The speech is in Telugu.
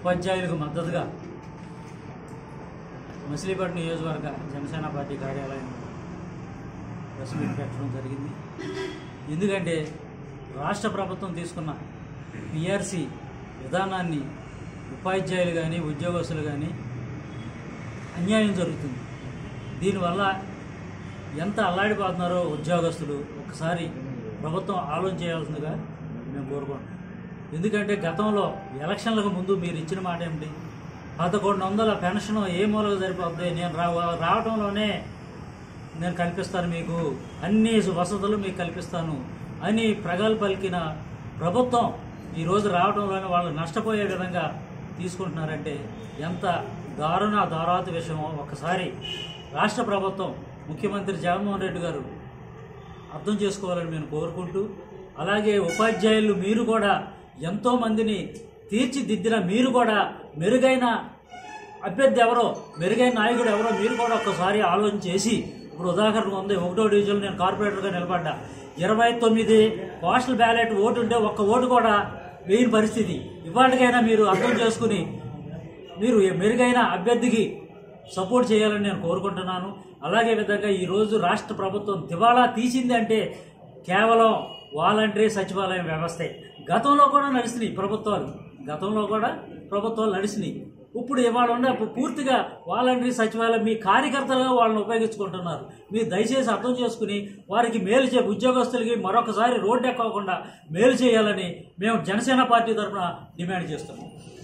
ఉపాధ్యాయులకు మద్దతుగా మచిలీపట్నం నియోజకవర్గ జనసేన పార్టీ కార్యాలయం ప్రెస్ మీట్ పెట్టడం జరిగింది ఎందుకంటే రాష్ట్ర ప్రభుత్వం తీసుకున్న పిఆర్సి విధానాన్ని ఉపాధ్యాయులు కానీ ఉద్యోగస్తులు కానీ అన్యాయం జరుగుతుంది దీనివల్ల ఎంత అల్లాడిపోతున్నారో ఉద్యోగస్తులు ఒకసారి ప్రభుత్వం ఆలోచన చేయాల్సిందిగా మేము కోరుకుంటున్నాం ఎందుకంటే గతంలో ఎలక్షన్లకు ముందు మీరు ఇచ్చిన మాట ఏమిటి పదకొండు వందల పెన్షన్ ఏ మూలకు సరిపోద్ది నేను రా రావడంలోనే నేను కల్పిస్తాను మీకు అన్ని వసతులు మీకు కల్పిస్తాను అని ప్రగలు పలికిన ప్రభుత్వం ఈరోజు రావడంలోనే వాళ్ళు నష్టపోయే విధంగా తీసుకుంటున్నారంటే ఎంత దారుణ దారాత విషయమో ఒకసారి రాష్ట్ర ప్రభుత్వం ముఖ్యమంత్రి జగన్మోహన్ రెడ్డి గారు అర్థం చేసుకోవాలని నేను కోరుకుంటూ అలాగే ఉపాధ్యాయులు మీరు కూడా ఎంతో మందిని తీర్చిదిద్దిన మీరు కూడా మెరుగైన అభ్యర్థి ఎవరో మెరుగైన నాయకుడు ఎవరో మీరు కూడా ఒక్కసారి ఆలోచన చేసి ఇప్పుడు ఉదాహరణ ఉంది ఒకటో డివిజన్ నేను కార్పొరేటర్గా నిలబడ్డా ఇరవై తొమ్మిది పోస్టల్ బ్యాలెట్ ఓటు ఉంటే ఒక్క ఓటు కూడా వేయని పరిస్థితి ఇవాటికైనా మీరు అర్థం చేసుకుని మీరు మెరుగైన అభ్యర్థికి సపోర్ట్ చేయాలని నేను కోరుకుంటున్నాను అలాగే విధంగా ఈరోజు రాష్ట్ర ప్రభుత్వం దివాళా తీసింది అంటే కేవలం వాలంటరీ సచివాలయం వ్యవస్థే గతంలో కూడా నడిచినాయి ప్రభుత్వాలు గతంలో కూడా ప్రభుత్వాలు నడిచినాయి ఇప్పుడు ఇవాళ ఉండే పూర్తిగా వాలంటరీ సచివాలయం మీ కార్యకర్తలుగా వాళ్ళని ఉపయోగించుకుంటున్నారు మీరు దయచేసి అర్థం చేసుకుని వారికి మేలు చే ఉద్యోగస్తులకి మరొకసారి రోడ్డు ఎక్కకుండా మేలు చేయాలని మేము జనసేన పార్టీ తరఫున డిమాండ్ చేస్తున్నాం